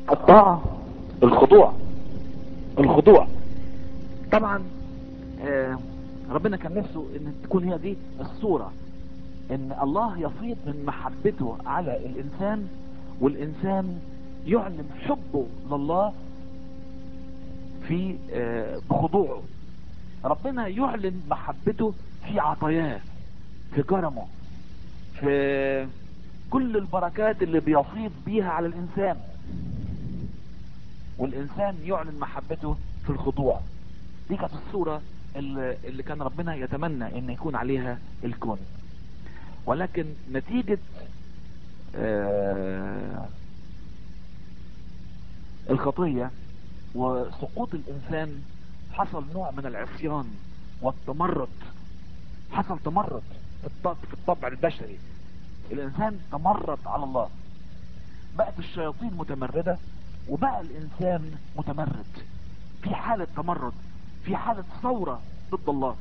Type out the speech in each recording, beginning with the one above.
الطاعة الخضوع الخضوع طبعا آه ربنا كان نفسه ان تكون هي دي الصورة ان الله يفيض من محبته على الانسان والانسان يعلن حبه لله في آه بخضوعه ربنا يعلن محبته في عطاياه في كرمه في كل البركات اللي بيفيض بيها على الانسان والانسان يعلن محبته في الخضوع دي كانت الصورة اللي, اللي كان ربنا يتمنى ان يكون عليها الكون ولكن نتيجة آه الخطية وسقوط الانسان حصل نوع من العصيان والتمرد حصل تمرد في الطبع, في الطبع البشري الانسان تمرد على الله بقت الشياطين متمردة وبقى الانسان متمرد في حالة تمرد في حالة ثورة ضد الله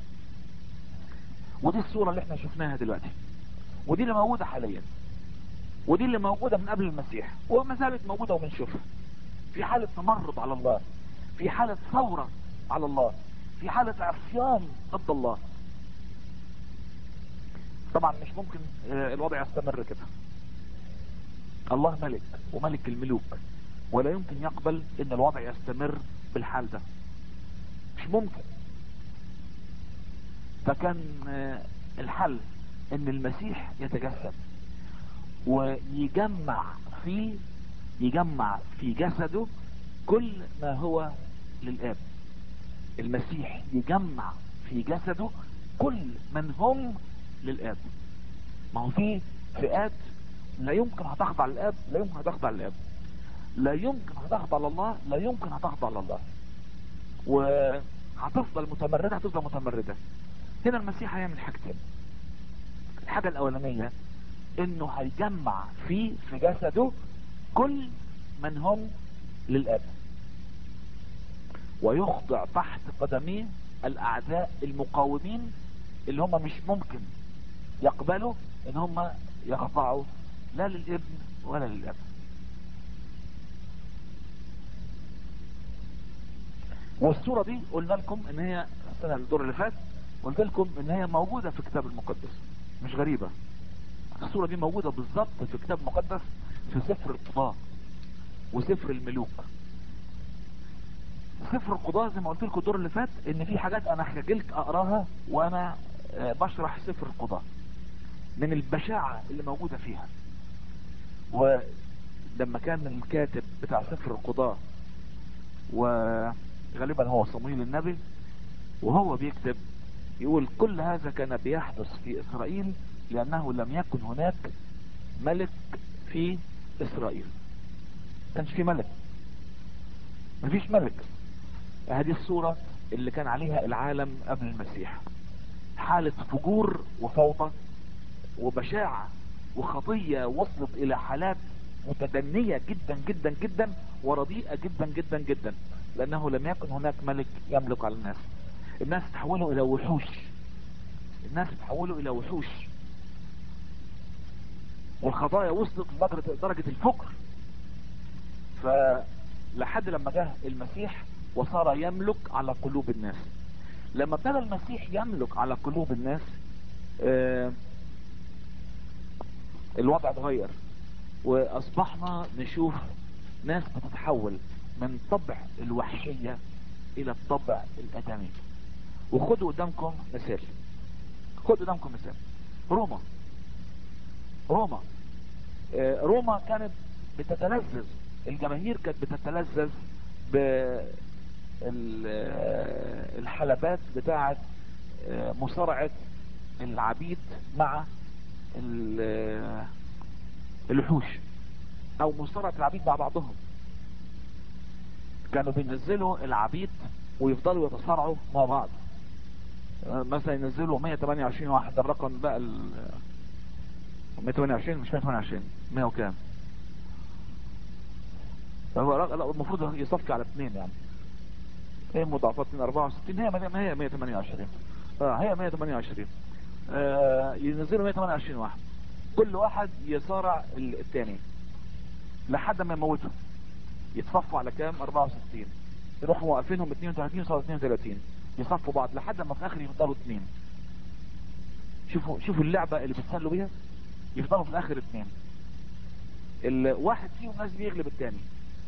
ودي الصورة اللي احنا شفناها دلوقتي ودي اللي موجودة حاليا ودي اللي موجودة من قبل المسيح وما زالت موجودة وبنشوفها في حالة تمرد على الله في حالة ثورة على الله في حالة عصيان ضد الله طبعا مش ممكن الوضع يستمر كده الله ملك وملك الملوك ولا يمكن يقبل ان الوضع يستمر بالحال ده مش ممكن فكان الحل ان المسيح يتجسد ويجمع في يجمع في جسده كل ما هو للآب المسيح يجمع في جسده كل من هم للآب ما هو في فئات لا يمكن هتخضع للآب لا يمكن هتخضع للآب لا يمكن هتخضع لله لا يمكن هتخضع لله وهتفضل متمردة هتفضل متمردة هنا المسيح هيعمل حاجتين الحاجة الأولانية انه هيجمع في في جسده كل من هم للآب ويخضع تحت قدميه الأعداء المقاومين اللي هم مش ممكن يقبلوا ان هم يخضعوا لا للابن ولا للاب والصورة دي قلنا لكم ان هي السنة الدور اللي فات قلت لكم ان هي موجودة في الكتاب المقدس مش غريبة الصورة دي موجودة بالظبط في الكتاب المقدس في سفر القضاء وسفر الملوك سفر القضاء زي ما قلت لكم الدور اللي فات ان في حاجات انا خجلت اقراها وانا بشرح سفر القضاء من البشاعة اللي موجودة فيها ولما كان الكاتب بتاع سفر القضاء وغالبا هو صمويل النبي وهو بيكتب يقول كل هذا كان بيحدث في اسرائيل لانه لم يكن هناك ملك في اسرائيل كانش في ملك مفيش ملك هذه الصورة اللي كان عليها العالم قبل المسيح حالة فجور وفوضى وبشاعة وخطية وصلت الى حالات متدنية جدا جدا جدا ورديئة جدا جدا جدا لانه لم يكن هناك ملك يملك على الناس الناس تحولوا الى وحوش الناس تحولوا الى وحوش والخطايا وصلت لدرجة درجة الفقر فلحد لما جه المسيح وصار يملك على قلوب الناس لما ابتدى المسيح يملك على قلوب الناس آه الوضع اتغير واصبحنا نشوف ناس بتتحول من طبع الوحشية الى الطبع الادمي وخدوا قدامكم مثال خدوا قدامكم مثال روما روما آه روما كانت بتتلذذ الجماهير كانت بتتلذذ بالحلبات بتاعة مصارعة العبيد مع الوحوش او مصارعة العبيد مع بعضهم كانوا بينزلوا العبيد ويفضلوا يتصارعوا مع بعض مثلا ينزلوا 128 واحد الرقم بقى ال 128 مش 128 100 وكام فهو المفروض يصفي على اثنين يعني ايه مضاعفات من 64 هي ما هي 128 اه هي 128 آه ينزلوا 128 واحد كل واحد يصارع الثاني لحد ما يموته يتصفوا على كام 64 يروحوا موقفينهم 32 صار 32 يصفوا بعض لحد ما في الاخر يفضلوا اثنين شوفوا شوفوا اللعبة اللي بيتسلوا بيها يفضلوا في الاخر اثنين الواحد فيهم لازم يغلب الثاني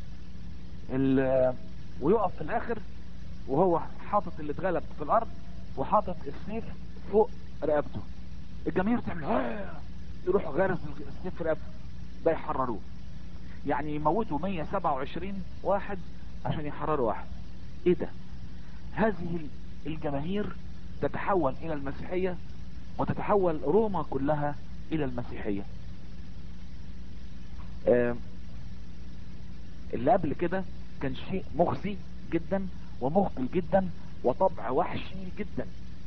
ويقف في الاخر وهو حاطط اللي اتغلب في الارض وحاطط السيف فوق رقبته الجماهير تعمل يروحوا غارس السيف في رقبته ده يحرروه يعني يموتوا 127 واحد عشان يحرروا واحد ايه ده هذه الجماهير تتحول الى المسيحية وتتحول روما كلها الى المسيحية اللي قبل كده كان شيء مخزي جدا ومخجل جدا وطبع وحشي جدا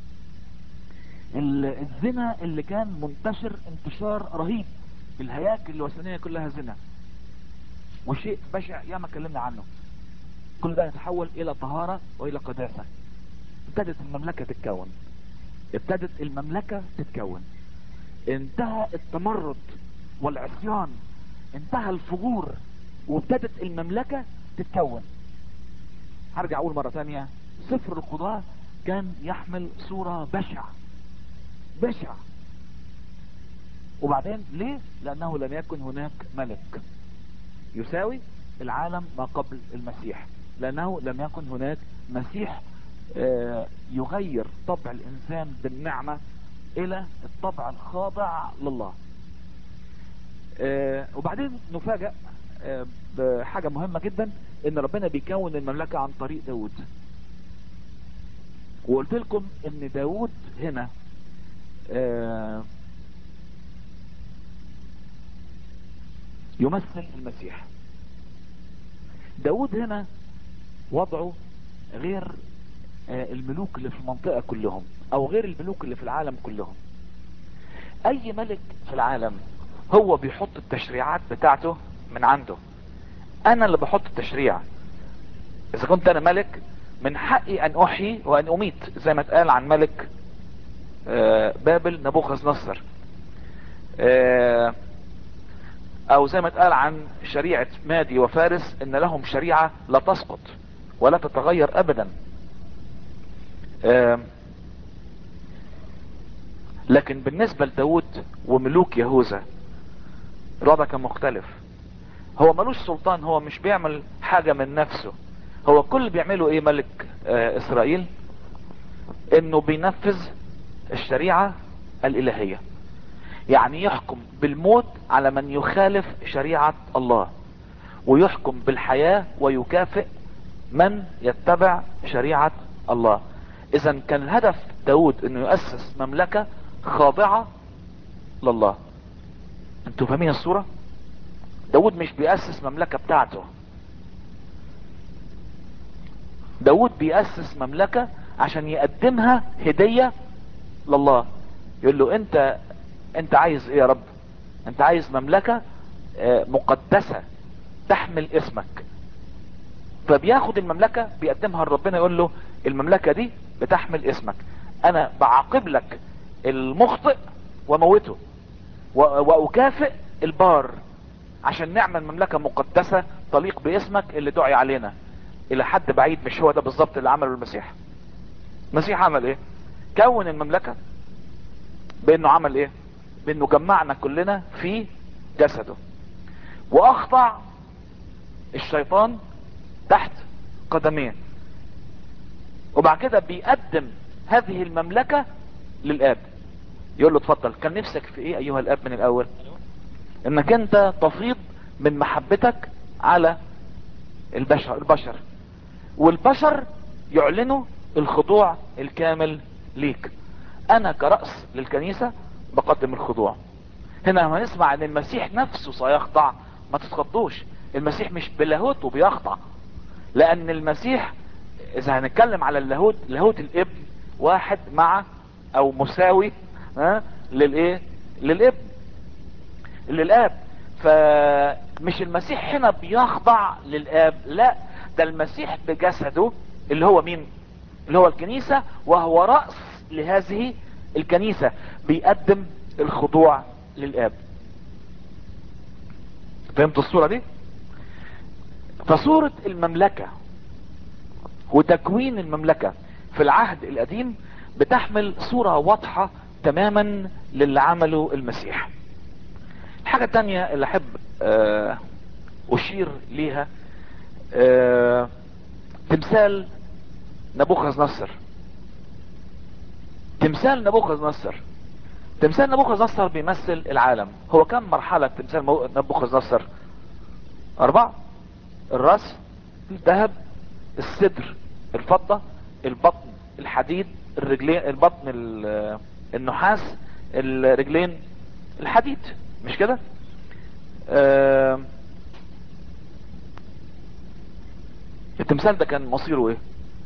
الزنا اللي كان منتشر انتشار رهيب الهياكل الوثنية كلها زنا وشيء بشع ياما اتكلمنا عنه كل ده يتحول الى طهارة والى قداسة ابتدت المملكة تتكون ابتدت المملكة تتكون انتهى التمرد والعصيان انتهى الفجور وابتدت المملكة تتكون هرجع اقول مرة تانية سفر القضاء كان يحمل صورة بشعة بشعة وبعدين ليه لانه لم يكن هناك ملك يساوي العالم ما قبل المسيح لانه لم يكن هناك مسيح يغير طبع الانسان بالنعمة الى الطبع الخاضع لله وبعدين نفاجأ بحاجة مهمة جدا ان ربنا بيكون المملكة عن طريق داود وقلت لكم ان داود هنا يمثل المسيح داود هنا وضعه غير الملوك اللي في المنطقة كلهم او غير الملوك اللي في العالم كلهم اي ملك في العالم هو بيحط التشريعات بتاعته من عنده انا اللي بحط التشريع اذا كنت انا ملك من حقي ان احيي وان اميت زي ما اتقال عن ملك بابل نبوخذ نصر او زي ما اتقال عن شريعة مادي وفارس ان لهم شريعة لا تسقط ولا تتغير ابدا لكن بالنسبة لداود وملوك يهوذا الوضع كان مختلف هو ملوش سلطان هو مش بيعمل حاجة من نفسه هو كل بيعمله ايه ملك آه اسرائيل انه بينفذ الشريعة الالهية يعني يحكم بالموت على من يخالف شريعة الله ويحكم بالحياة ويكافئ من يتبع شريعة الله اذا كان الهدف داود انه يؤسس مملكة خاضعة لله انتوا فاهمين الصورة داود مش بيأسس مملكة بتاعته داود بيأسس مملكة عشان يقدمها هدية لله يقول له انت انت عايز ايه يا رب انت عايز مملكة مقدسة تحمل اسمك فبياخد المملكة بيقدمها لربنا يقول له المملكة دي بتحمل اسمك انا بعاقب لك المخطئ وموته واكافئ البار عشان نعمل مملكة مقدسة تليق باسمك اللي دعي علينا الى حد بعيد مش هو ده بالظبط اللي عمله المسيح المسيح عمل ايه كون المملكة بانه عمل ايه بانه جمعنا كلنا في جسده واخضع الشيطان تحت قدميه وبعد كده بيقدم هذه المملكة للاب يقول له اتفضل كان نفسك في ايه ايها الاب من الاول انك انت تفيض من محبتك على البشر البشر والبشر يعلنوا الخضوع الكامل ليك انا كرأس للكنيسة بقدم الخضوع هنا لما نسمع ان المسيح نفسه سيخضع ما تتخضوش المسيح مش بلاهوته بيخضع لان المسيح اذا هنتكلم على اللاهوت لاهوت الابن واحد مع او مساوي ها للايه للابن للاب فمش المسيح هنا بيخضع للاب لا ده المسيح بجسده اللي هو مين اللي هو الكنيسة وهو رأس لهذه الكنيسة بيقدم الخضوع للاب فهمت الصورة دي فصورة المملكة وتكوين المملكة في العهد القديم بتحمل صورة واضحة تماما للي عمله المسيح الحاجة التانية اللي احب آه، اشير ليها آه، تمثال نبوخذ نصر تمثال نبوخذ نصر تمثال نبوخذ نصر بيمثل العالم هو كم مرحلة تمثال مو- نبوخذ نصر اربعة الراس الذهب الصدر الفضة البطن الحديد الرجلين البطن ال- النحاس الرجلين الحديد مش كده آه، التمثال ده كان مصيره ايه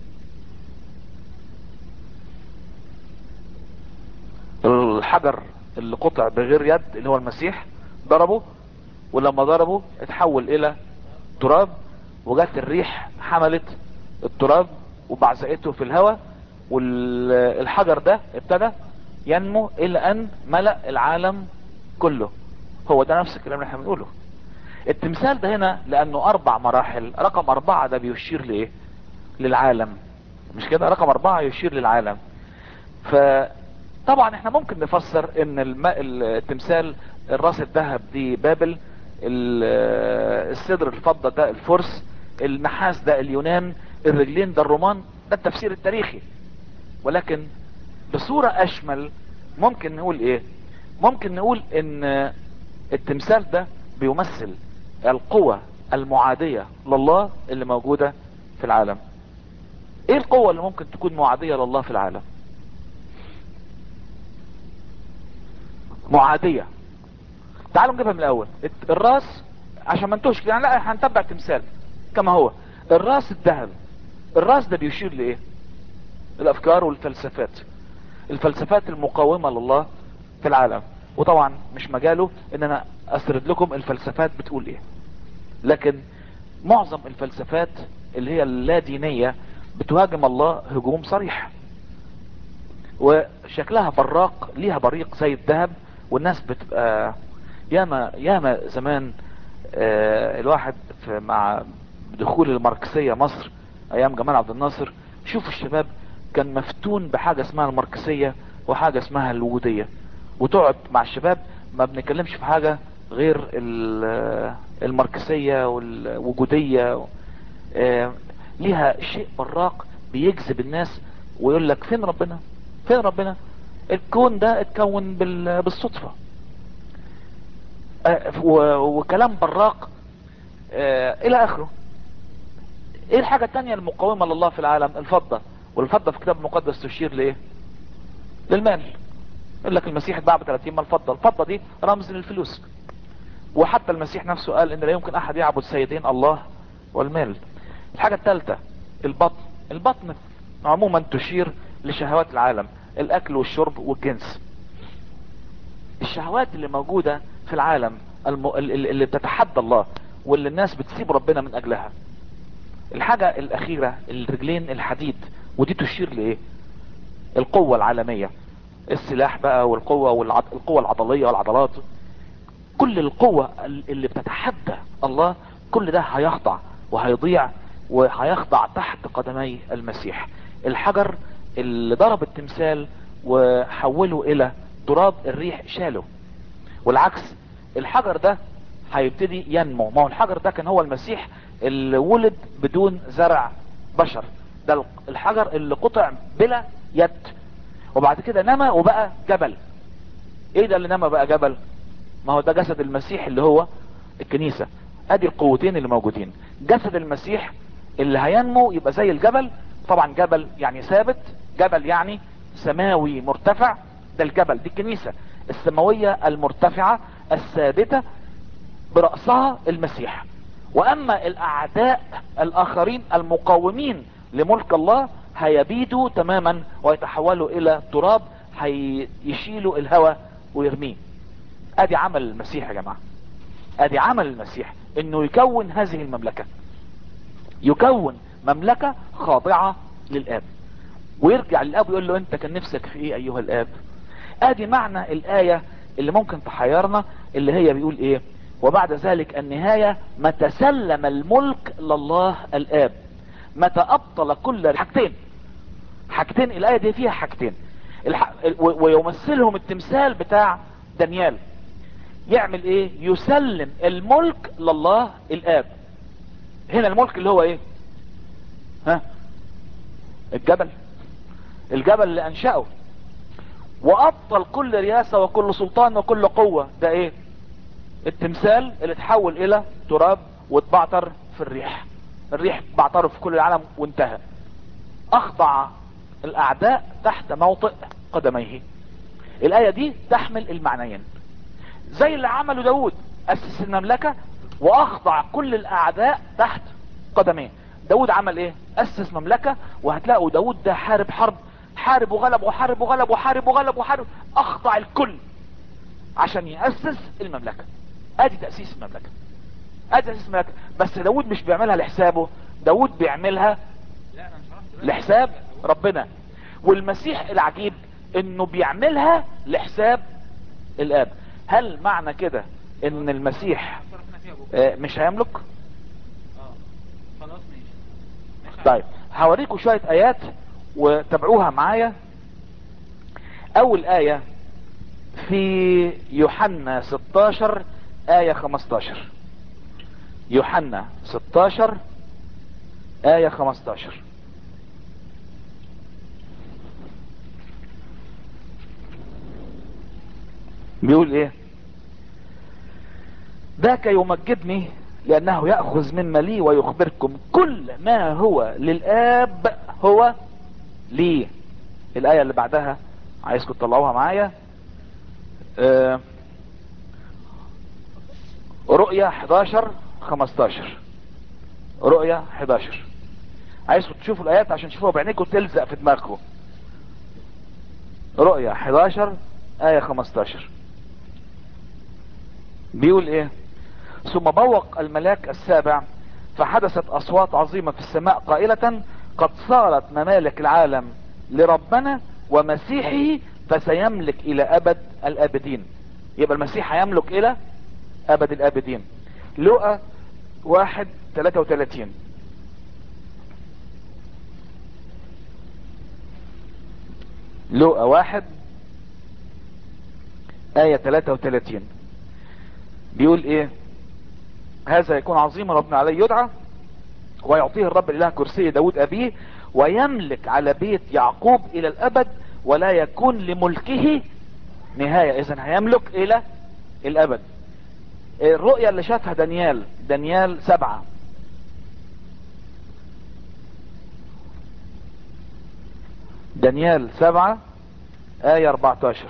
الحجر اللي قطع بغير يد اللي هو المسيح ضربه ولما ضربه اتحول الى تراب وجت الريح حملت التراب وبعزقته في الهواء والحجر ده ابتدى ينمو الى ان ملأ العالم كله هو ده نفس الكلام اللي احنا بنقوله التمثال ده هنا لانه اربع مراحل رقم اربعة ده بيشير لايه للعالم مش كده رقم اربعة يشير للعالم فطبعا احنا ممكن نفسر ان الم... التمثال الراس الذهب دي بابل ال- الصدر الفضة ده الفرس النحاس ده اليونان الرجلين ده الرومان ده التفسير التاريخي ولكن بصورة اشمل ممكن نقول ايه ممكن نقول ان التمثال ده بيمثل القوة المعادية لله اللي موجودة في العالم ايه القوة اللي ممكن تكون معادية لله في العالم معادية تعالوا نجيبها من الاول الت- الراس عشان ما انتوش يعني لا هنتبع تمثال كما هو الراس الذهب الراس ده بيشير لايه الافكار والفلسفات الفلسفات المقاومة لله في العالم وطبعا مش مجاله ان انا اسرد لكم الفلسفات بتقول ايه لكن معظم الفلسفات اللي هي اللا دينية بتهاجم الله هجوم صريح وشكلها براق ليها بريق زي الذهب والناس بتبقى ياما ياما زمان آه، الواحد في مع دخول الماركسية مصر ايام جمال عبد الناصر شوف الشباب كان مفتون بحاجة اسمها الماركسية وحاجة اسمها الوجودية وتقعد مع الشباب ما بنتكلمش في حاجة غير ال- الماركسية والوجودية آه، ليها شيء براق بيجذب الناس ويقول لك فين ربنا فين ربنا الكون ده اتكون بال- بالصدفة آه، و- وكلام براق آه، الى اخره ايه الحاجة التانية المقاومة لله في العالم الفضة والفضة في كتاب مقدس تشير لايه للمال يقول لك المسيح اتباع ب 30 مال فضة الفضة دي رمز للفلوس وحتى المسيح نفسه قال ان لا يمكن احد يعبد سيدين الله والمال الحاجة الثالثة البطن البطن عموما تشير لشهوات العالم الاكل والشرب والجنس الشهوات اللي موجودة في العالم الم... ال- ال- اللي بتتحدى الله واللي الناس بتسيب ربنا من اجلها الحاجة الاخيرة الرجلين الحديد ودي تشير لايه القوة العالمية السلاح بقى والقوة والعض... القوة العضلية والعضلات كل القوة اللي بتتحدى الله كل ده هيخضع وهيضيع وهيخضع تحت قدمي المسيح الحجر اللي ضرب التمثال وحوله الى تراب الريح شاله والعكس الحجر ده هيبتدي ينمو ما هو الحجر ده كان هو المسيح اللي ولد بدون زرع بشر ده الحجر اللي قطع بلا يد وبعد كده نما وبقى جبل ايه ده اللي نما بقى جبل ما هو ده جسد المسيح اللي هو الكنيسة ادي القوتين اللي موجودين جسد المسيح اللي هينمو يبقى زي الجبل طبعا جبل يعني ثابت جبل يعني سماوي مرتفع ده الجبل دي الكنيسة السماوية المرتفعة الثابتة برأسها المسيح واما الاعداء الاخرين المقاومين لملك الله هيبيدوا تماما ويتحولوا الى تراب هيشيلوا الهوى ويرميه ادي عمل المسيح يا جماعة ادي عمل المسيح انه يكون هذه المملكة يكون مملكة خاضعة للاب ويرجع للاب ويقول له انت كان نفسك في ايه ايها الاب ادي معنى الاية اللي ممكن تحيرنا اللي هي بيقول ايه وبعد ذلك النهاية متى سلم الملك لله الآب متى أبطل كل حاجتين حاجتين الآية دي فيها حاجتين الح... و- ويمثلهم التمثال بتاع دانيال يعمل ايه يسلم الملك لله الآب هنا الملك اللي هو ايه ها الجبل الجبل اللي انشأه وابطل كل رياسة وكل سلطان وكل قوة ده ايه التمثال اللي تحول الى تراب واتبعتر في الريح الريح بعتره في كل العالم وانتهى اخضع الاعداء تحت موطئ قدميه الاية دي تحمل المعنيين زي اللي عمله داود اسس المملكة واخضع كل الاعداء تحت قدميه داود عمل ايه اسس مملكة وهتلاقوا داود ده حارب حرب حارب وغلب وحارب وغلب وحارب وغلب وحارب اخضع الكل عشان يأسس المملكة ادي تأسيس المملكة ادي تأسيس المملكة بس داود مش بيعملها لحسابه داود بيعملها لا انا مش عرفت لحساب ربنا والمسيح العجيب انه بيعملها لحساب الاب هل معنى كده ان المسيح صرفنا فيها بكره آه، مش هيملك اه خلاص ماشي ماشي طيب هوريكم شوية ايات وتابعوها معايا اول اية في يوحنا 16 اية 15 يوحنا 16 اية 15 بيقول ايه ذاك يمجدني لأنه يأخذ مما لي ويخبركم كل ما هو للآب هو لي الآية اللي بعدها عايزكم تطلعوها معايا آه، رؤية 11 15 رؤية 11 عايزكم تشوفوا الآيات عشان تشوفوها بعينيكم تلزق في دماغكم رؤية 11 آية 15 بيقول ايه ثم بوق الملاك السابع فحدثت اصوات عظيمة في السماء قائلة قد صارت ممالك العالم لربنا ومسيحه فسيملك الى ابد الابدين يبقى المسيح هيملك الى ابد الابدين لقى واحد تلاتة وتلاتين لقى واحد آية 33 بيقول ايه هذا يكون عظيما ربنا عليه يدعى ويعطيه الرب الاله كرسي داود ابيه ويملك على بيت يعقوب الى الابد ولا يكون لملكه نهاية اذا هيملك الى الابد الرؤية اللي شافها دانيال دانيال سبعة دانيال سبعة آية 14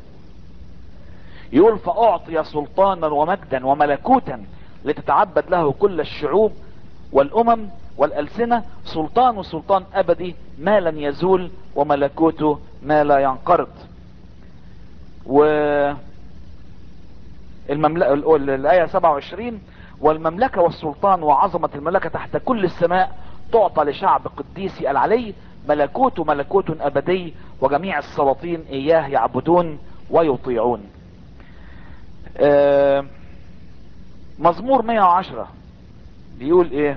يقول فأعطي سلطانا ومجدا وملكوتا لتتعبد له كل الشعوب والأمم والألسنة سلطان سلطان أبدي ما لن يزول وملكوته ما لا ينقرض و المملكة الآية 27 والمملكة والسلطان وعظمة المملكة تحت كل السماء تعطى لشعب قديسي العلي ملكوت ملكوت أبدي وجميع السلاطين إياه يعبدون ويطيعون آه، مزمور 110 بيقول ايه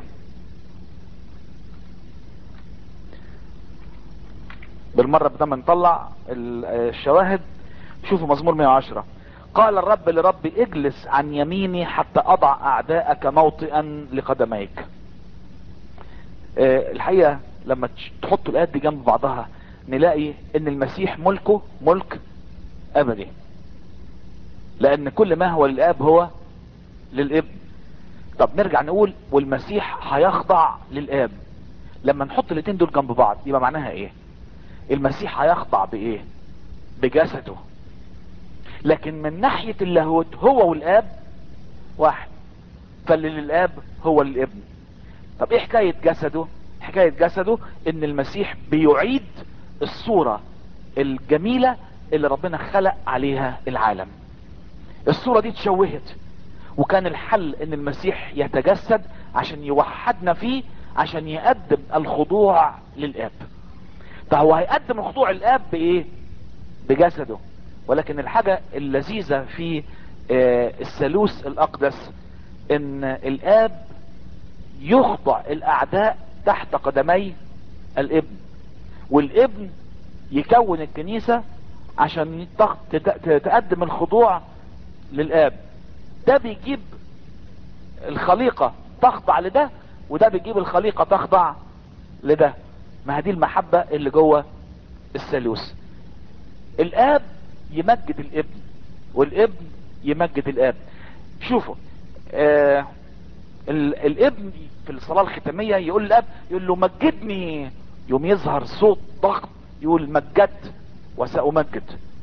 بالمرة بدنا ما نطلع ال- الشواهد شوفوا مزمور 110 قال الرب لربي اجلس عن يميني حتى اضع اعداءك موطئا لقدميك آه، الحقيقة لما تش- تحطوا الايات دي جنب بعضها نلاقي ان المسيح ملكه ملك ابدي لان كل ما هو للاب هو للابن طب نرجع نقول والمسيح هيخضع للاب لما نحط الاتنين دول جنب بعض يبقى معناها ايه المسيح هيخضع بايه بجسده لكن من ناحية اللاهوت هو والاب واحد فاللي للاب هو للابن طب ايه حكاية جسده حكاية جسده ان المسيح بيعيد الصورة الجميلة اللي ربنا خلق عليها العالم الصورة دي اتشوهت وكان الحل ان المسيح يتجسد عشان يوحدنا فيه عشان يقدم الخضوع للاب فهو هيقدم الخضوع للاب بايه بجسده ولكن الحاجة اللذيذة في آه، الثالوث الاقدس ان الاب يخضع الاعداء تحت قدمي الابن والابن يكون الكنيسة عشان يتق- تت- تقدم الخضوع للاب ده بيجيب الخليقة تخضع لده وده بيجيب الخليقة تخضع لده ما هذه المحبة اللي جوه الثالوث الاب يمجد الابن والابن يمجد الاب شوفوا آه ال- الابن في الصلاة الختامية يقول للاب يقول له مجدني يوم يظهر صوت ضخم يقول مجدت وسأمجد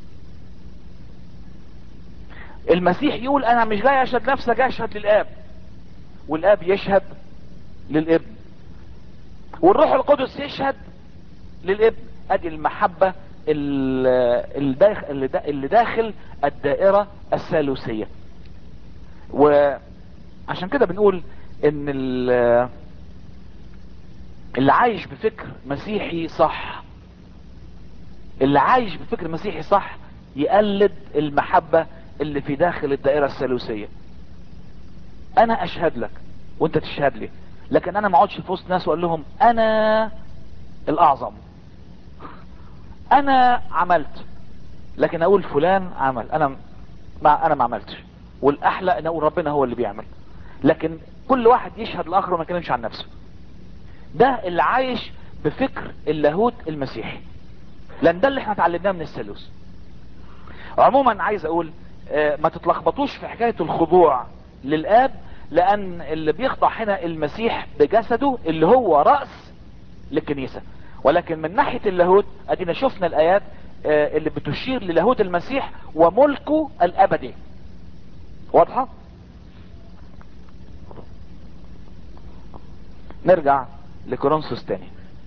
المسيح يقول انا مش جاي اشهد نفسي جاي اشهد للاب والاب يشهد للابن والروح القدس يشهد للابن ادي المحبة ال- الداخل اللي دا- اللي داخل الدائرة الثالوثية وعشان كده بنقول ان ال- اللي عايش بفكر مسيحي صح اللي عايش بفكر مسيحي صح يقلد المحبة اللي في داخل الدائرة الثالوثية انا اشهد لك وانت تشهد لي لكن انا ما اقعدش في وسط ناس واقول لهم انا الاعظم انا عملت لكن اقول فلان عمل انا ما انا ما عملتش والاحلى ان اقول ربنا هو اللي بيعمل لكن كل واحد يشهد الاخر وما يتكلمش عن نفسه ده اللي عايش بفكر اللاهوت المسيحي لان ده اللي احنا اتعلمناه من الثالوث عموما عايز اقول آه، ما تتلخبطوش في حكاية الخضوع للاب لان اللي بيخضع هنا المسيح بجسده اللي هو رأس للكنيسة ولكن من ناحية اللاهوت ادينا شفنا الايات آه، اللي بتشير للاهوت المسيح وملكه الابدي واضحة نرجع لكورنثوس تاني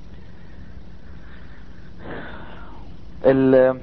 ال-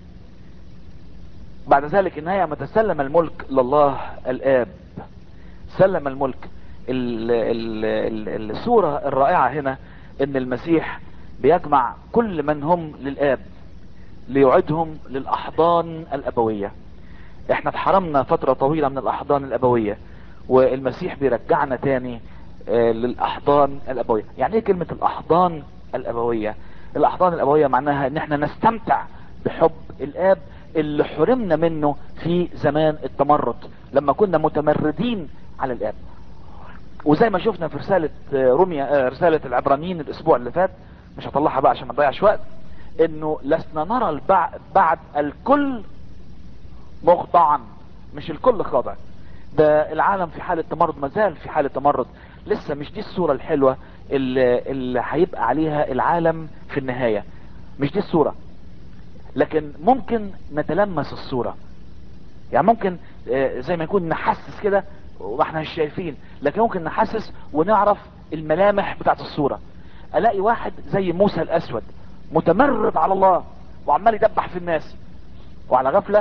بعد ذلك النهاية ما تسلم الملك لله الآب سلم الملك ال ال ال الصورة الرائعة هنا ان المسيح بيجمع كل من هم للآب ليعدهم للأحضان الأبوية احنا اتحرمنا فترة طويلة من الأحضان الأبوية والمسيح بيرجعنا تاني آه، للأحضان الأبوية يعني ايه كلمة الأحضان الأبوية الأحضان الأبوية معناها ان احنا نستمتع بحب الآب اللي حرمنا منه في زمان التمرد لما كنا متمردين على الآب وزي ما شفنا في رسالة آه، روميا آه، رسالة العبرانيين الاسبوع اللي فات مش هطلعها بقى عشان ما نضيعش وقت انه لسنا نرى البع- بعد الكل مخضعا مش الكل خاضع ده العالم في حالة تمرد ما زال في حالة تمرد لسه مش دي الصورة الحلوة اللي, اللي هيبقى عليها العالم في النهاية مش دي الصورة لكن ممكن نتلمس الصورة يعني ممكن آه، زي ما يكون نحسس كده واحنا مش شايفين لكن ممكن نحسس ونعرف الملامح بتاعت الصورة الاقي واحد زي موسى الاسود متمرد على الله وعمال يدبح في الناس وعلى غفلة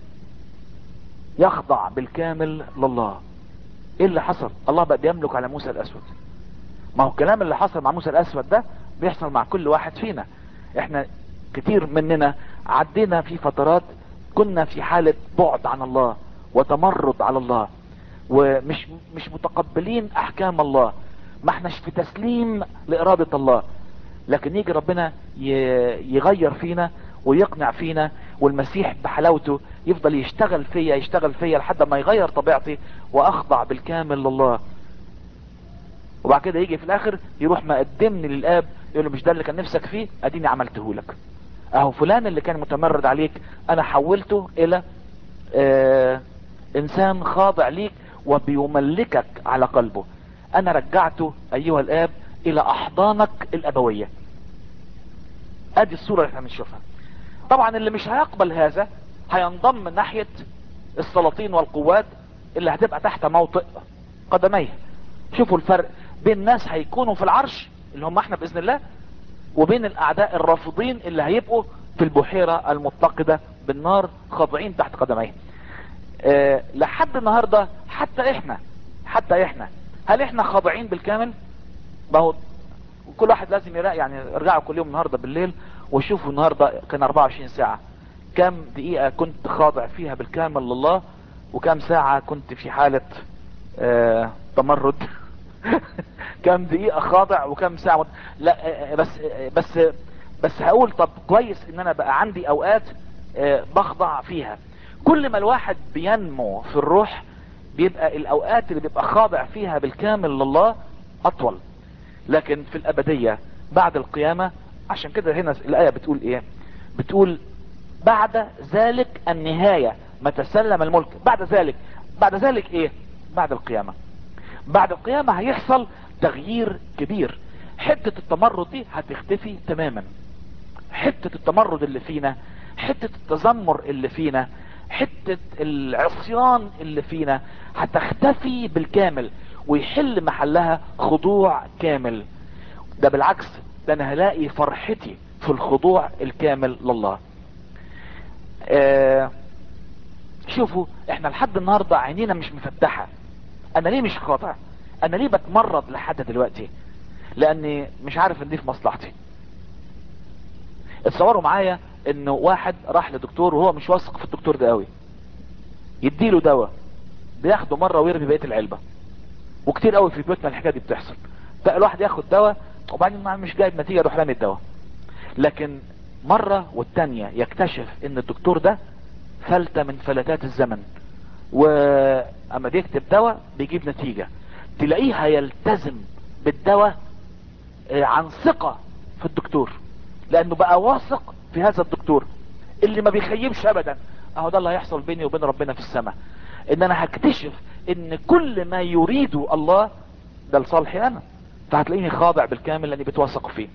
يخضع بالكامل لله ايه اللي حصل الله بقى بيملك على موسى الاسود ما هو الكلام اللي حصل مع موسى الاسود ده بيحصل مع كل واحد فينا احنا كتير مننا عدينا في فترات كنا في حالة بعد عن الله وتمرد على الله ومش مش متقبلين احكام الله ما احناش في تسليم لارادة الله لكن يجي ربنا ي- يغير فينا ويقنع فينا والمسيح بحلاوته يفضل يشتغل فيا يشتغل فيا لحد ما يغير طبيعتي واخضع بالكامل لله وبعد كده يجي في الاخر يروح مقدمني للاب يقول له مش ده اللي كان نفسك فيه اديني عملته لك اهو فلان اللي كان متمرد عليك انا حولته الى آه انسان خاضع ليك وبيملكك على قلبه انا رجعته ايها الاب الى احضانك الابوية ادي الصورة اللي احنا بنشوفها طبعا اللي مش هيقبل هذا هينضم من ناحية السلاطين والقوات اللي هتبقى تحت موطئ قدميه شوفوا الفرق بين ناس هيكونوا في العرش اللي هم احنا باذن الله وبين الاعداء الرافضين اللي هيبقوا في البحيرة المتقدة بالنار خاضعين تحت قدميه أه لحد النهاردة حتى احنا حتى احنا هل احنا خاضعين بالكامل ما هو كل واحد لازم يراقي يعني ارجعوا كل يوم النهاردة بالليل وشوفوا النهاردة كان 24 ساعة كم دقيقة كنت خاضع فيها بالكامل لله وكام ساعة كنت في حالة آه تمرد كام دقيقة خاضع وكام ساعة مت... لا آه بس آه بس بس هقول طب كويس ان انا بقى عندي اوقات آه بخضع فيها كل ما الواحد بينمو في الروح بيبقى الاوقات اللي بيبقى خاضع فيها بالكامل لله اطول لكن في الابدية بعد القيامة عشان كده هنا الاية بتقول ايه بتقول بعد ذلك النهاية ما تسلم الملك بعد ذلك بعد ذلك ايه بعد القيامة بعد القيامة هيحصل تغيير كبير حتة التمرد دي هتختفي تماما حتة التمرد اللي فينا حتة التذمر اللي فينا حتة العصيان اللي فينا هتختفي بالكامل ويحل محلها خضوع كامل ده بالعكس ده انا هلاقي فرحتي في الخضوع الكامل لله آه شوفوا احنا لحد النهاردة عينينا مش مفتحة انا ليه مش خاضع انا ليه بتمرد لحد دلوقتي لاني مش عارف ان دي في مصلحتي اتصوروا معايا انه واحد راح لدكتور وهو مش واثق في الدكتور ده قوي يديله دواء بياخده مرة ويرمي بقية العلبة وكتير قوي في بيوتنا الحكاية دي بتحصل بقى الواحد ياخد دواء وبعدين ما مش جايب نتيجة يروح رامي الدواء لكن مرة والتانية يكتشف ان الدكتور ده فلتة من فلتات الزمن واما بيكتب دواء بيجيب نتيجة تلاقيه هيلتزم بالدواء عن ثقة في الدكتور لانه بقى واثق في هذا الدكتور اللي ما بيخيبش ابدا اهو ده اللي هيحصل بيني وبين ربنا في السماء ان انا هكتشف ان كل ما يريده الله ده لصالحي انا فهتلاقيني خاضع بالكامل لاني بتوثق فيه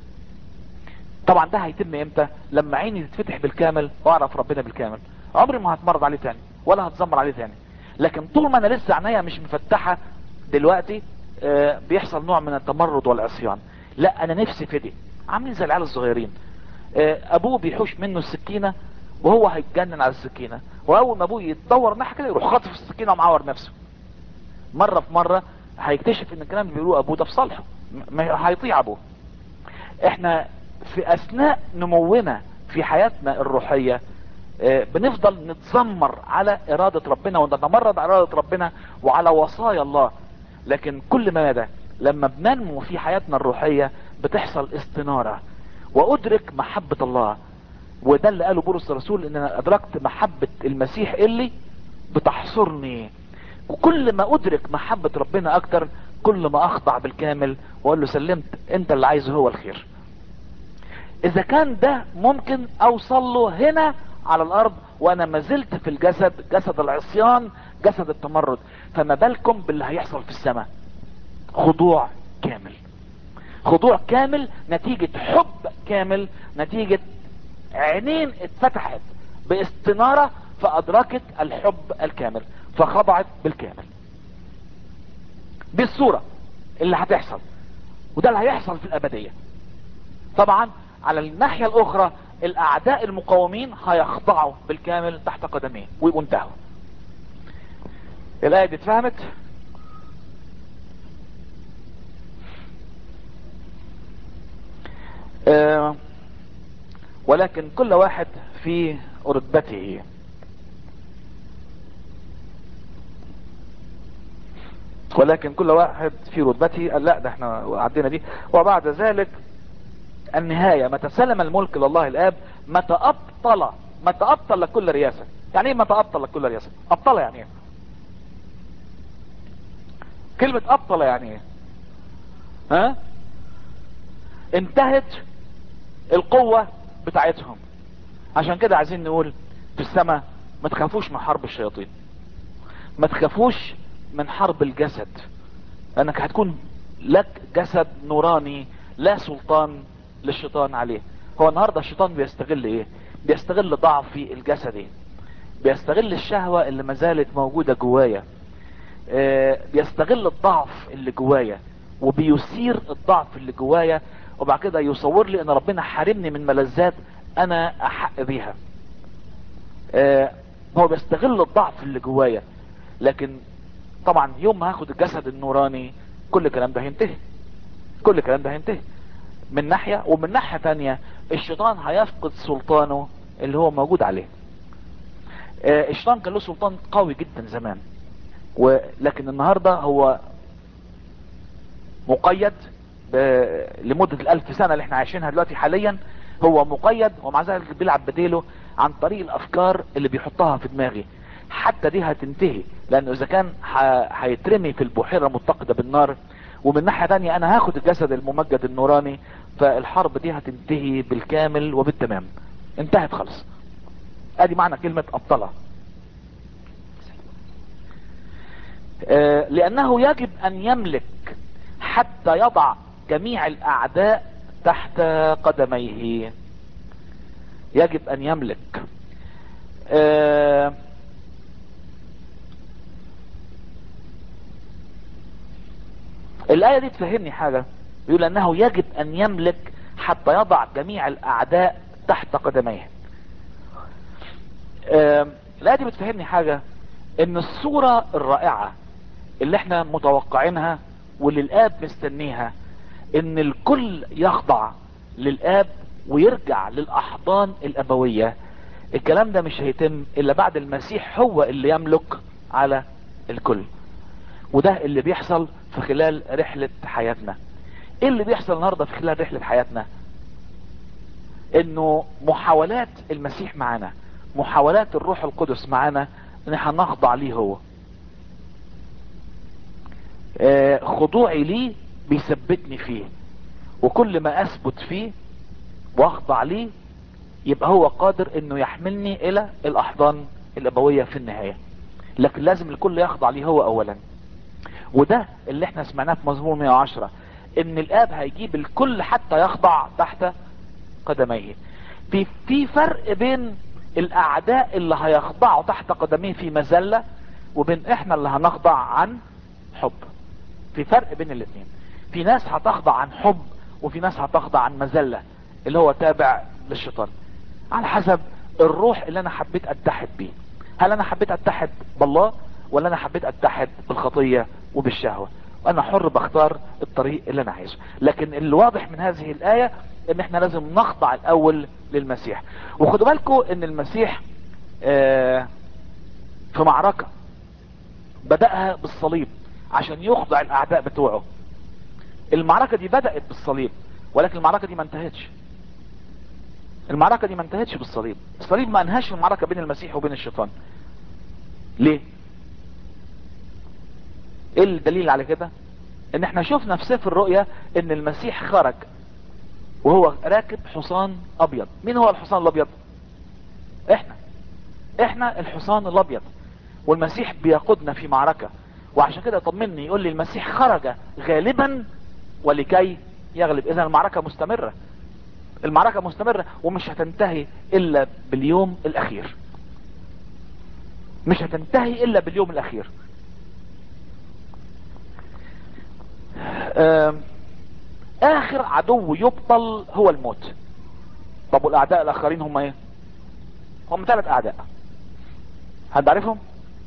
طبعا ده هيتم امتى لما عيني تتفتح بالكامل واعرف ربنا بالكامل عمري ما هتمرض عليه تاني ولا هتزمر عليه تاني لكن طول ما انا لسه عينيا مش مفتحة دلوقتي آه بيحصل نوع من التمرد والعصيان لا انا نفسي في دي عاملين زي العيال الصغيرين آه ابوه بيحوش منه السكينة وهو هيتجنن على السكينة واول ما ابوه يتدور ناحية كده يروح خاطف السكينة ومعور نفسه مرة في مرة هيكتشف ان الكلام اللي بيقولوه ابوه ده في صالحه هيطيع ابوه احنا في اثناء نمونا في حياتنا الروحية اه بنفضل نتذمر على ارادة ربنا ونتمرد على ارادة ربنا وعلى وصايا الله لكن كل ما ده لما بننمو في حياتنا الروحية بتحصل استنارة وادرك محبة الله وده اللي قاله بولس الرسول ان انا ادركت محبة المسيح اللي بتحصرني وكل ما ادرك محبة ربنا اكتر كل ما اخضع بالكامل واقول له سلمت انت اللي عايزه هو الخير اذا كان ده ممكن اوصل له هنا على الارض وانا ما زلت في الجسد جسد العصيان جسد التمرد فما بالكم باللي هيحصل في السماء خضوع كامل خضوع كامل نتيجة حب كامل نتيجة عينين اتفتحت باستنارة فادركت الحب الكامل فخضعت بالكامل دي الصورة اللي هتحصل وده اللي هيحصل في الابدية طبعا على الناحية الاخرى الاعداء المقاومين هيخضعوا بالكامل تحت قدميه ويبقوا انتهوا الايه دي اتفهمت آه ولكن كل واحد في رتبته ولكن كل واحد في رتبته لا ده احنا عدينا دي وبعد ذلك النهاية متى سلم الملك لله الاب متى ابطل متى ابطل كل رياسة يعني ايه متى ابطل كل رياسة ابطل يعني ايه كلمة ابطل يعني ايه ها انتهت القوة بتاعتهم عشان كده عايزين نقول في السماء ما تخافوش من حرب الشياطين ما تخافوش من حرب الجسد لانك هتكون لك جسد نوراني لا سلطان للشيطان عليه هو النهاردة الشيطان بيستغل ايه بيستغل ضعفي الجسدي بيستغل الشهوة اللي ما زالت موجودة جوايا اه بيستغل الضعف اللي جوايا وبيثير الضعف اللي جوايا وبعد كده يصور لي ان ربنا حارمني من ملذات انا احق بيها اه هو بيستغل الضعف اللي جوايا لكن طبعا يوم ما هاخد الجسد النوراني كل الكلام ده هينتهي كل الكلام ده هينتهي من ناحية ومن ناحية تانية الشيطان هيفقد سلطانه اللي هو موجود عليه آه، الشيطان كان له سلطان قوي جدا زمان ولكن النهاردة هو مقيد ب- لمدة الألف سنة اللي احنا عايشينها دلوقتي حاليا هو مقيد ومع ذلك بيلعب بديله عن طريق الأفكار اللي بيحطها في دماغي حتى دي هتنتهي لأنه إذا كان ح- هيترمي في البحيرة متقدة بالنار ومن ناحية تانية أنا هاخد الجسد الممجد النوراني فالحرب دي هتنتهي بالكامل وبالتمام انتهت خالص ادي معنى كلمة ابطلة آه، لانه يجب ان يملك حتى يضع جميع الاعداء تحت قدميه يجب ان يملك آه، الآية دي تفهمني حاجة يقول أنه يجب أن يملك حتى يضع جميع الأعداء تحت قدميه آم، الآية دي بتفهمني حاجة ان الصورة الرائعة اللي احنا متوقعينها واللي الآب مستنيها ان الكل يخضع للآب ويرجع للأحضان الأبوية الكلام ده مش هيتم إلا بعد المسيح هو اللي يملك على الكل وده اللي بيحصل في خلال رحلة حياتنا ايه اللي بيحصل النهاردة في خلال رحلة حياتنا انه محاولات المسيح معانا محاولات الروح القدس معانا ان احنا نخضع ليه هو آه، خضوعي ليه بيثبتني فيه وكل ما اثبت فيه واخضع ليه يبقى هو قادر انه يحملني الى الاحضان الابوية في النهاية لكن لازم الكل يخضع ليه هو اولا وده اللي احنا سمعناه في مزمور 110 ان الاب هيجيب الكل حتى يخضع تحت قدميه في في فرق بين الاعداء اللي هيخضعوا تحت قدميه في مذلة وبين احنا اللي هنخضع عن حب في فرق بين الاثنين في ناس هتخضع عن حب وفي ناس هتخضع عن مذلة اللي هو تابع للشيطان على حسب الروح اللي انا حبيت اتحد بيه هل انا حبيت اتحد بالله ولا انا حبيت اتحد بالخطية وبالشهوة وانا حر بختار الطريق اللي انا عايزه لكن الواضح من هذه الاية ان احنا لازم نخضع الاول للمسيح وخدوا بالكم ان المسيح آه، في معركة بدأها بالصليب عشان يخضع الاعداء بتوعه المعركة دي بدأت بالصليب ولكن المعركة دي ما انتهتش المعركة دي ما انتهتش بالصليب الصليب ما انهاش المعركة بين المسيح وبين الشيطان ليه ايه الدليل على كده ان احنا شفنا في سفر الرؤيا ان المسيح خرج وهو راكب حصان ابيض مين هو الحصان الابيض احنا احنا الحصان الابيض والمسيح بيقودنا في معركة وعشان كده طمني يقول لي المسيح خرج غالبا ولكي يغلب اذا المعركة مستمرة المعركة مستمرة ومش هتنتهي الا باليوم الاخير مش هتنتهي الا باليوم الاخير آم، اخر عدو يبطل هو الموت طب والاعداء الاخرين هم ايه هم ثلاث اعداء حد عارفهم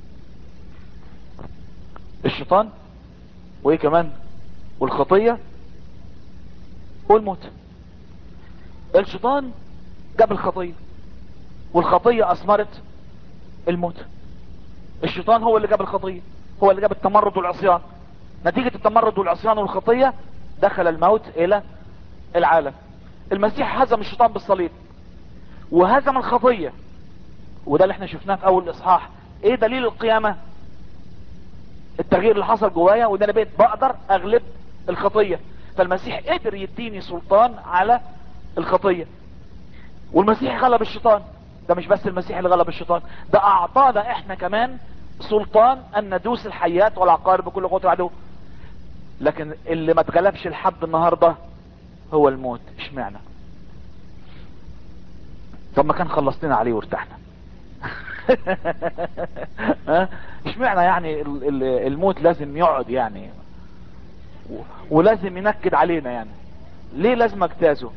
الشيطان وايه كمان والخطية والموت الشيطان جاب الخطية والخطية اثمرت الموت الشيطان هو اللي جاب الخطية هو اللي جاب التمرد والعصيان نتيجة التمرد والعصيان والخطية دخل الموت الى العالم المسيح هزم الشيطان بالصليب وهزم الخطية وده اللي احنا شفناه في اول الاصحاح ايه دليل القيامة التغيير اللي حصل جوايا وان انا بقيت بقدر اغلب الخطية فالمسيح قدر يديني سلطان على الخطية والمسيح غلب الشيطان ده مش بس المسيح اللي غلب الشيطان ده اعطانا احنا كمان سلطان ان ندوس الحيات والعقارب بكل قوة العدو لكن اللي ما اتغلبش لحد النهاردة هو الموت اشمعنى طب ما كان خلصتنا عليه وارتحنا ها؟ اشمعنى يعني ال- ال- الموت لازم يقعد يعني و- ولازم ينكد علينا يعني ليه لازم اجتازه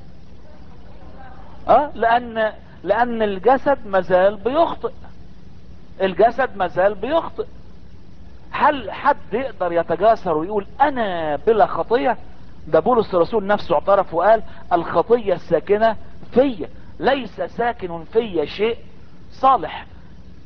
اه لان لان الجسد مازال بيخطئ الجسد مازال بيخطئ هل حد يقدر يتجاسر ويقول انا بلا خطية ده بولس الرسول نفسه اعترف وقال الخطية الساكنة فيا ليس ساكن فيا شيء صالح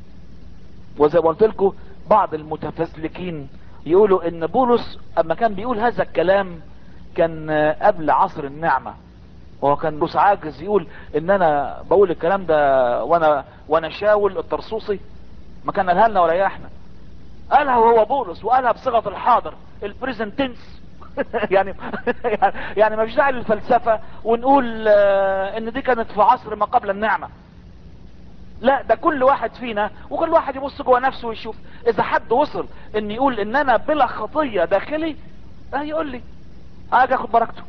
وزي ما قلت لكم بعض المتفزلكين يقولوا ان بولس اما كان بيقول هذا الكلام كان آه، قبل عصر النعمة هو كان بولس عاجز يقول ان انا بقول الكلام ده وانا وانا شاول الطرسوسي ما كان قالها لنا ولا احنا قالها هو بولس وقالها بصيغه الحاضر البريزنت تنس يعني يعني ما فيش داعي للفلسفه ونقول آه، ان دي كانت في عصر ما قبل النعمه لا ده كل واحد فينا وكل واحد يبص جوه نفسه ويشوف اذا حد وصل ان يقول ان انا بلا خطيه داخلي اه يقول لي اجي اخد بركته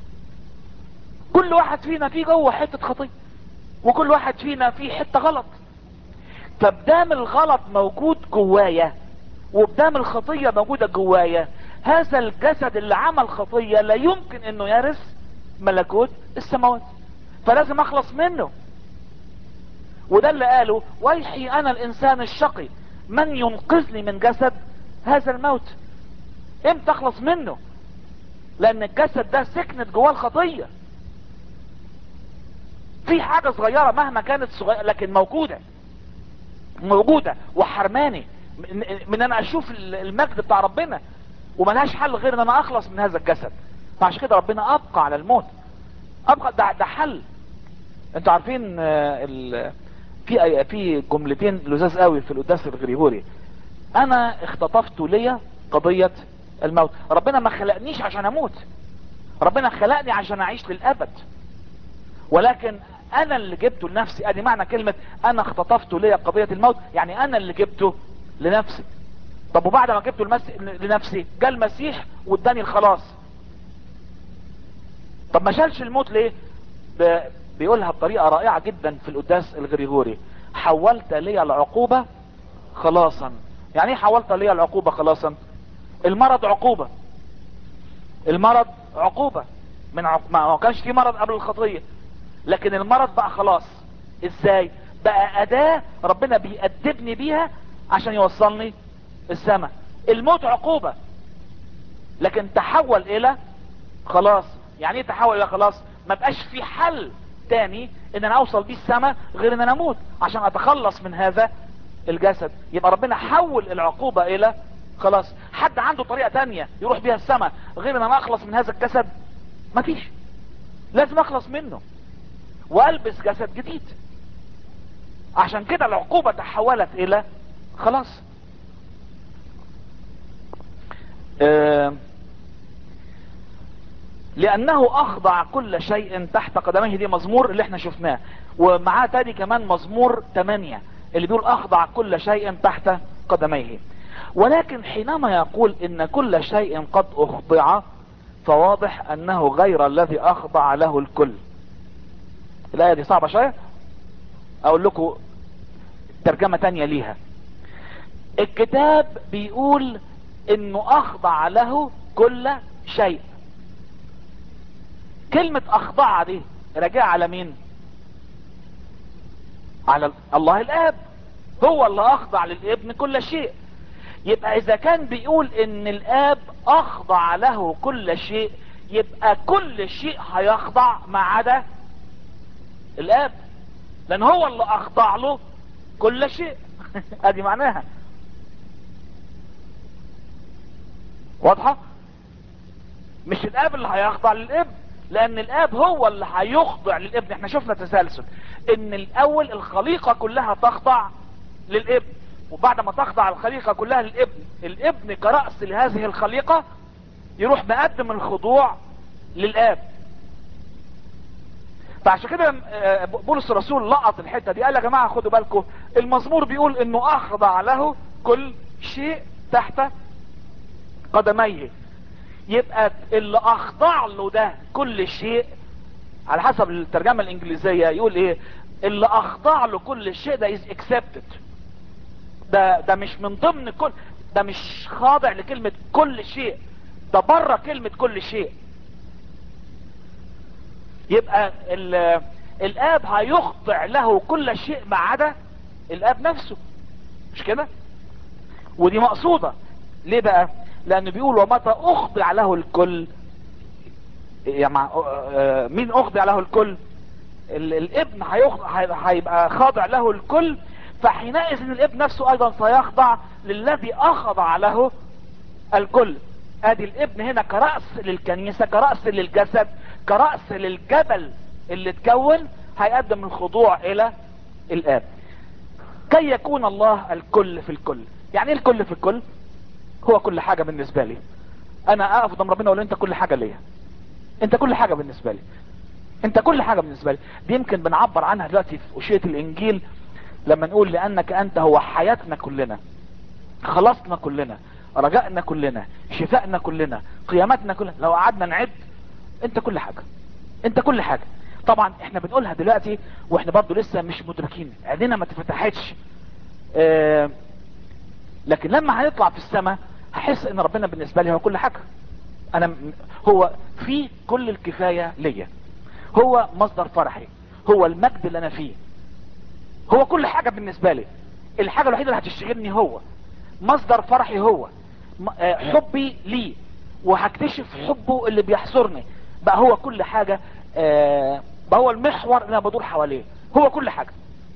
كل واحد فينا فيه جوه حته خطيه وكل واحد فينا فيه حته غلط فبدام الغلط موجود جوايا وبدام الخطية موجودة جوايا هذا الجسد اللي عمل خطية لا يمكن انه يرث ملكوت السماوات فلازم اخلص منه وده اللي قاله ويحي انا الانسان الشقي من ينقذني من جسد هذا الموت امتى اخلص منه لان الجسد ده سكنت جواه الخطية في حاجة صغيرة مهما كانت صغيرة لكن موجودة موجودة وحرماني من من انا اشوف المجد بتاع ربنا وملهاش حل غير ان انا اخلص من هذا الجسد فعشان كده ربنا ابقى على الموت ابقى ده, ده حل انتوا عارفين آه، ال... في أي- في جملتين لذاذ قوي في القداس الغريغوري انا اختطفت ليا قضية الموت ربنا ما خلقنيش عشان اموت ربنا خلقني عشان اعيش للابد ولكن انا اللي جبته لنفسي ادي معنى كلمة انا اختطفت ليا قضية الموت يعني انا اللي جبته لنفسي طب وبعد ما جبته المس... لنفسي جاء المسيح واداني الخلاص طب ما شالش الموت ليه ب... بيقولها بطريقة رائعة جدا في القداس الغريغوري حولت لي العقوبة خلاصا يعني ايه حولت لي العقوبة خلاصا المرض عقوبة المرض عقوبة من عق... ما ما كانش في مرض قبل الخطية لكن المرض بقى خلاص ازاي بقى اداة ربنا بيأدبني بيها عشان يوصلني السماء الموت عقوبة لكن تحول الى خلاص يعني ايه تحول الى خلاص ما بقاش في حل تاني ان انا اوصل بيه السماء غير ان انا اموت عشان اتخلص من هذا الجسد يبقى ربنا حول العقوبة الى خلاص حد عنده طريقة تانية يروح بيها السماء غير ان انا اخلص من هذا الجسد مفيش لازم اخلص منه والبس جسد جديد عشان كده العقوبة تحولت الى خلاص آه لانه اخضع كل شيء تحت قدميه دي مزمور اللي احنا شفناه ومعاه تاني كمان مزمور 8 اللي بيقول اخضع كل شيء تحت قدميه ولكن حينما يقول ان كل شيء قد اخضع فواضح انه غير الذي اخضع له الكل الايه دي صعبة شوية اقول لكم ترجمة تانية ليها الكتاب بيقول انه اخضع له كل شيء كلمة اخضع دي راجعة على مين على الله الاب هو اللي اخضع للابن كل شيء يبقى اذا كان بيقول ان الاب اخضع له كل شيء يبقى كل شيء هيخضع ما عدا الاب لان هو اللي اخضع له كل شيء ادي معناها واضحة مش الاب اللي هيخضع للابن لان الاب هو اللي هيخضع للابن احنا شفنا تسلسل ان الاول الخليقة كلها تخضع للابن وبعد ما تخضع الخليقة كلها للابن الابن كرأس لهذه الخليقة يروح مقدم الخضوع للاب فعشان كده آه، بولس الرسول لقط الحتة دي قال يا جماعة خدوا بالكم المزمور بيقول انه اخضع له كل شيء تحت قدميه يبقى اللي اخضع له ده كل شيء على حسب الترجمة الانجليزية يقول ايه اللي اخضع له كل شيء ده is accepted ده ده مش من ضمن كل ده مش خاضع لكلمة كل شيء ده بره كلمة كل شيء يبقى ال- الاب هيخضع له كل شيء ما عدا الاب نفسه مش كده ودي مقصودة ليه بقى لانه بيقول ومتى اخضع له الكل يعني مع- آه، مين اخضع له الكل ال- الابن هيخضع- هي- هيبقى خاضع له الكل فحينئذ الابن نفسه ايضا سيخضع للذي اخضع له الكل ادي الابن هنا كرأس للكنيسة كرأس للجسد كرأس للجبل اللي اتكون هيقدم الخضوع الى الاب كي يكون الله الكل في الكل يعني ايه الكل في الكل هو كل حاجة بالنسبة لي انا اقف قدام ربنا اقول له انت كل حاجة ليا انت كل حاجة بالنسبة لي انت كل حاجة بالنسبة لي دي يمكن بنعبر عنها دلوقتي في اشية الانجيل لما نقول لانك انت هو حياتنا كلنا خلصنا كلنا رجائنا كلنا شفائنا كلنا قيامتنا كلنا لو قعدنا نعد انت كل حاجة انت كل حاجة طبعا احنا بنقولها دلوقتي واحنا برضو لسه مش مدركين عينينا ما اتفتحتش اه لكن لما هنطلع في السماء هحس ان ربنا بالنسبة لي هو كل حاجة انا م- هو في كل الكفاية ليا هو مصدر فرحي هو المجد اللي انا فيه هو كل حاجة بالنسبة لي الحاجة الوحيدة اللي هتشتغلني هو مصدر فرحي هو م- آه، حبي ليه وهكتشف حبه اللي بيحصرني بقى هو كل حاجة آه، بقى هو المحور اللي انا بدور حواليه هو كل حاجة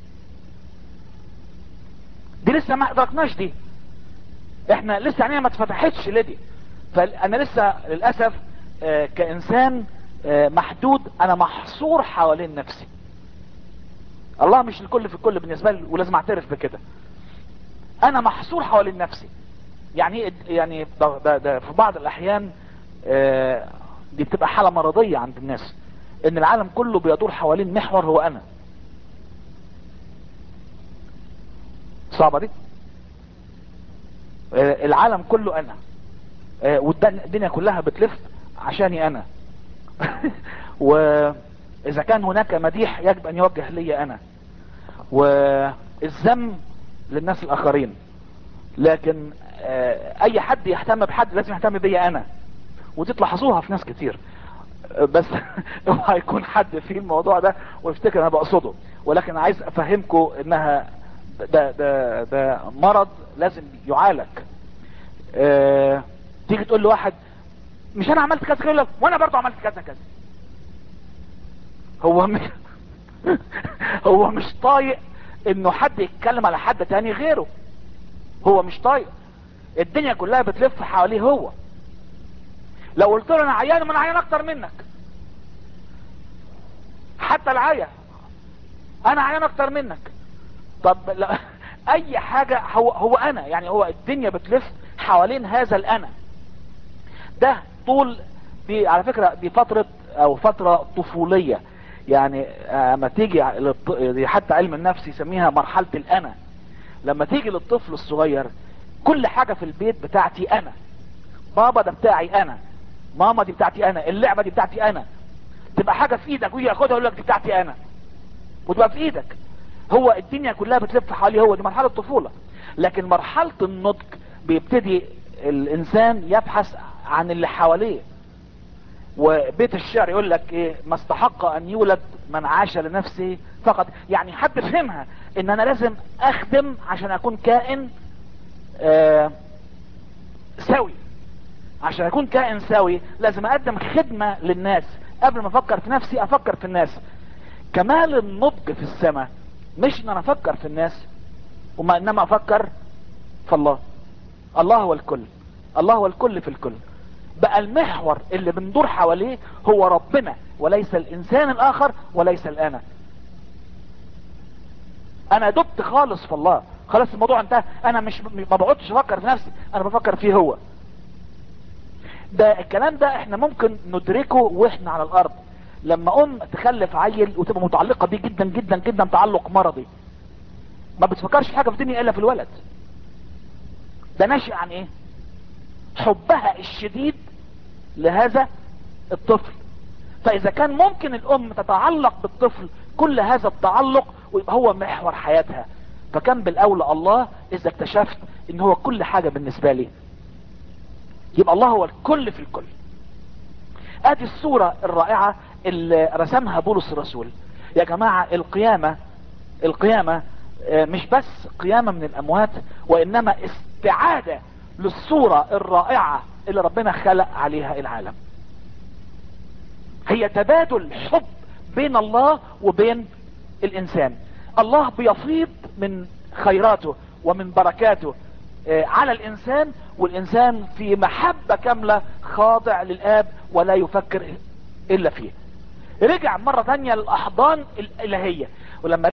دي لسه ما ادركناش دي احنا لسه عينينا ما اتفتحتش لدي فانا لسه للاسف آه، كانسان آه، محدود انا محصور حوالين نفسي الله مش الكل في الكل بالنسبه لي ولازم اعترف بكده انا محصور حوالين نفسي يعني إيه- يعني ده, ده, ده في بعض الاحيان آه، دي بتبقى حاله مرضيه عند الناس ان العالم كله بيدور حوالين محور هو انا صعبه دي آه، العالم كله انا آه، والدنيا كلها بتلف عشاني انا واذا كان هناك مديح يجب ان يوجه لي انا والذم للناس الاخرين لكن آه، اي حد يهتم بحد لازم يهتم بيا انا ودي تلاحظوها في ناس كتير آه، بس اوعى يكون حد في الموضوع ده ويفتكر انا بقصده ولكن عايز افهمكم انها ده ده ده مرض لازم يعالج آه، تيجي تقول لواحد مش انا عملت كذا كذا يقول لك وانا برضه عملت كذا كذا هو مش هو مش طايق انه حد يتكلم على حد تاني غيره هو مش طايق الدنيا كلها بتلف حواليه هو لو قلت له انا عيان ما انا عيان اكتر منك حتى العيا انا عيان اكتر منك طب لا اي حاجة هو, هو انا يعني هو الدنيا بتلف حوالين هذا الانا ده طول دي على فكرة دي فترة او فترة طفولية يعني اما تيجي للط- دي حتى علم النفس يسميها مرحلة الانا لما تيجي للطفل الصغير كل حاجة في البيت بتاعتي انا بابا ده بتاعي انا ماما دي بتاعتي انا اللعبة دي بتاعتي انا تبقى حاجة في ايدك ويجي ياخدها يقول لك دي بتاعتي انا وتبقى في ايدك هو الدنيا كلها بتلف حواليه هو دي مرحلة الطفولة لكن مرحلة النضج بيبتدي الانسان يبحث عن اللي حواليه وبيت الشعر يقول لك ايه ما استحق ان يولد من عاش لنفسه فقط يعني حد فهمها ان انا لازم اخدم عشان اكون كائن آه سوي عشان اكون كائن سوي لازم اقدم خدمة للناس قبل ما افكر في نفسي افكر في الناس كمال النضج في السماء مش ان انا افكر في الناس وما انما افكر في الله الله هو الكل الله هو الكل في الكل بقى المحور اللي بندور حواليه هو ربنا وليس الانسان الاخر وليس الانا انا دبت خالص في الله خلاص الموضوع انتهى انا مش ما بقعدش افكر في نفسي انا بفكر فيه هو ده الكلام ده احنا ممكن ندركه واحنا على الارض لما ام تخلف عيل وتبقى متعلقة بيه جدا جدا جدا تعلق مرضي ما بتفكرش في حاجة في الدنيا الا في الولد ده ناشئ عن ايه حبها الشديد لهذا الطفل فاذا كان ممكن الام تتعلق بالطفل كل هذا التعلق ويبقى هو محور حياتها فكان بالاولى الله اذا اكتشفت ان هو كل حاجة بالنسبة لي يبقى الله هو الكل في الكل ادي الصورة الرائعة اللي رسمها بولس الرسول يا جماعة القيامة القيامة آه، مش بس قيامة من الاموات وانما استعادة للصورة الرائعة اللي ربنا خلق عليها العالم هي تبادل حب بين الله وبين الانسان الله بيفيض من خيراته ومن بركاته آه، على الانسان والانسان في محبة كاملة خاضع للاب ولا يفكر الا فيه رجع مرة تانية للاحضان الالهية ولما